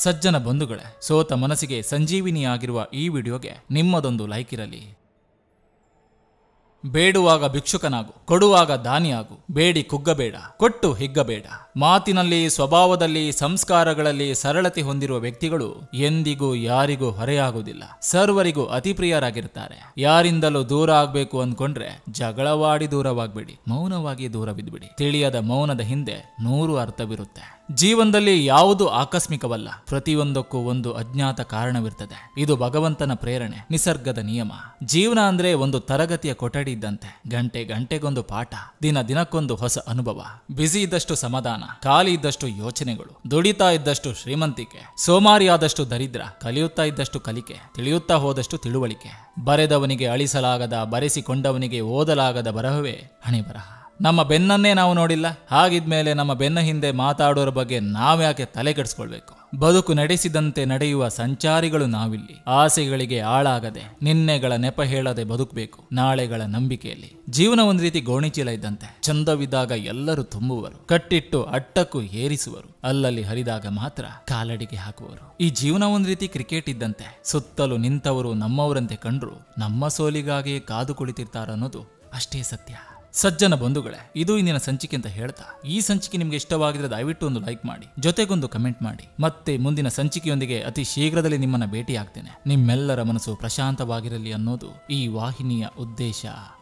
ಸಜ್ಜನ ಬಂಧುಗಳೇ ಸೋತ ಮನಸ್ಸಿಗೆ ಸಂಜೀವಿನಿಯಾಗಿರುವ ಈ ವಿಡಿಯೋಗೆ ನಿಮ್ಮದೊಂದು ಲೈಕ್ ಇರಲಿ ಬೇಡುವಾಗ ಭಿಕ್ಷುಕನಾಗು ಕೊಡುವಾಗ ದಾನಿಯಾಗು ಬೇಡಿ ಕುಗ್ಗಬೇಡ ಕೊಟ್ಟು ಹಿಗ್ಗಬೇಡ ಮಾತಿನಲ್ಲಿ ಸ್ವಭಾವದಲ್ಲಿ ಸಂಸ್ಕಾರಗಳಲ್ಲಿ ಸರಳತೆ ಹೊಂದಿರುವ ವ್ಯಕ್ತಿಗಳು ಎಂದಿಗೂ ಯಾರಿಗೂ ಹೊರೆಯಾಗುವುದಿಲ್ಲ ಸರ್ವರಿಗೂ ಅತಿ ಪ್ರಿಯರಾಗಿರ್ತಾರೆ ಯಾರಿಂದಲೂ ದೂರ ಆಗ್ಬೇಕು ಅಂದ್ಕೊಂಡ್ರೆ ಜಗಳವಾಡಿ ದೂರವಾಗ್ಬೇಡಿ ಮೌನವಾಗಿ ದೂರ ಬಿದ್ಬಿಡಿ ತಿಳಿಯದ ಮೌನದ ಹಿಂದೆ ನೂರು ಅರ್ಥವಿರುತ್ತೆ ಜೀವನದಲ್ಲಿ ಯಾವುದು ಆಕಸ್ಮಿಕವಲ್ಲ ಪ್ರತಿಯೊಂದಕ್ಕೂ ಒಂದು ಅಜ್ಞಾತ ಕಾರಣವಿರ್ತದೆ ಇದು ಭಗವಂತನ ಪ್ರೇರಣೆ ನಿಸರ್ಗದ ನಿಯಮ ಜೀವನ ಅಂದ್ರೆ ಒಂದು ತರಗತಿಯ ಕೊಠಡಿ ಇದ್ದಂತೆ ಗಂಟೆ ಗಂಟೆಗೊಂದು ಪಾಠ ದಿನ ದಿನಕ್ಕೊಂದು ಹೊಸ ಅನುಭವ ಬ್ಯುಸಿ ಇದ್ದಷ್ಟು ಸಮಾಧಾನ ಖಾಲಿ ಇದ್ದಷ್ಟು ಯೋಚನೆಗಳು ದುಡಿತಾ ಇದ್ದಷ್ಟು ಶ್ರೀಮಂತಿಕೆ ಸೋಮಾರಿಯಾದಷ್ಟು ದರಿದ್ರ ಕಲಿಯುತ್ತಾ ಇದ್ದಷ್ಟು ಕಲಿಕೆ ತಿಳಿಯುತ್ತಾ ಹೋದಷ್ಟು ತಿಳುವಳಿಕೆ ಬರೆದವನಿಗೆ ಅಳಿಸಲಾಗದ ಬರೆಸಿಕೊಂಡವನಿಗೆ ಓದಲಾಗದ ಬರಹವೇ ಹಣೆ ಬರಹ ನಮ್ಮ ಬೆನ್ನನ್ನೇ ನಾವು ನೋಡಿಲ್ಲ ಹಾಗಿದ್ಮೇಲೆ ನಮ್ಮ ಬೆನ್ನ ಹಿಂದೆ ಮಾತಾಡೋರ ಬಗ್ಗೆ ನಾವ್ಯಾಕೆ ತಲೆ ಕೆಡಿಸ್ಕೊಳ್ಬೇಕು ಬದುಕು ನಡೆಸಿದಂತೆ ನಡೆಯುವ ಸಂಚಾರಿಗಳು ನಾವಿಲ್ಲಿ ಆಸೆಗಳಿಗೆ ಆಳಾಗದೆ ನಿನ್ನೆಗಳ ನೆಪ ಹೇಳದೆ ಬದುಕಬೇಕು ನಾಳೆಗಳ ನಂಬಿಕೆಯಲ್ಲಿ ಜೀವನ ಒಂದು ರೀತಿ ಗೋಣಿಚೀಲ ಇದ್ದಂತೆ ಚಂದವಿದ್ದಾಗ ಎಲ್ಲರೂ ತುಂಬುವರು ಕಟ್ಟಿಟ್ಟು ಅಟ್ಟಕ್ಕೂ ಏರಿಸುವರು ಅಲ್ಲಲ್ಲಿ ಹರಿದಾಗ ಮಾತ್ರ ಕಾಲಡಿಗೆ ಹಾಕುವರು ಈ ಜೀವನ ಒಂದು ರೀತಿ ಕ್ರಿಕೆಟ್ ಇದ್ದಂತೆ ಸುತ್ತಲೂ ನಿಂತವರು ನಮ್ಮವರಂತೆ ಕಂಡ್ರು ನಮ್ಮ ಸೋಲಿಗಾಗಿ ಕಾದು ಕುಳಿತಿರ್ತಾರನ್ನೋದು ಅಷ್ಟೇ ಸತ್ಯ ಸಜ್ಜನ ಬಂಧುಗಳೇ ಇದು ಇಂದಿನ ಸಂಚಿಕೆ ಅಂತ ಹೇಳ್ತಾ ಈ ಸಂಚಿಕೆ ನಿಮ್ಗೆ ಇಷ್ಟವಾಗಿದ್ರೆ ದಯವಿಟ್ಟು ಒಂದು ಲೈಕ್ ಮಾಡಿ ಜೊತೆಗೊಂದು ಕಮೆಂಟ್ ಮಾಡಿ ಮತ್ತೆ ಮುಂದಿನ ಸಂಚಿಕೆಯೊಂದಿಗೆ ಅತಿ ಶೀಘ್ರದಲ್ಲಿ ನಿಮ್ಮನ್ನ ಭೇಟಿಯಾಗ್ತೇನೆ ನಿಮ್ಮೆಲ್ಲರ ಮನಸ್ಸು ಪ್ರಶಾಂತವಾಗಿರಲಿ ಅನ್ನೋದು ಈ ವಾಹಿನಿಯ ಉದ್ದೇಶ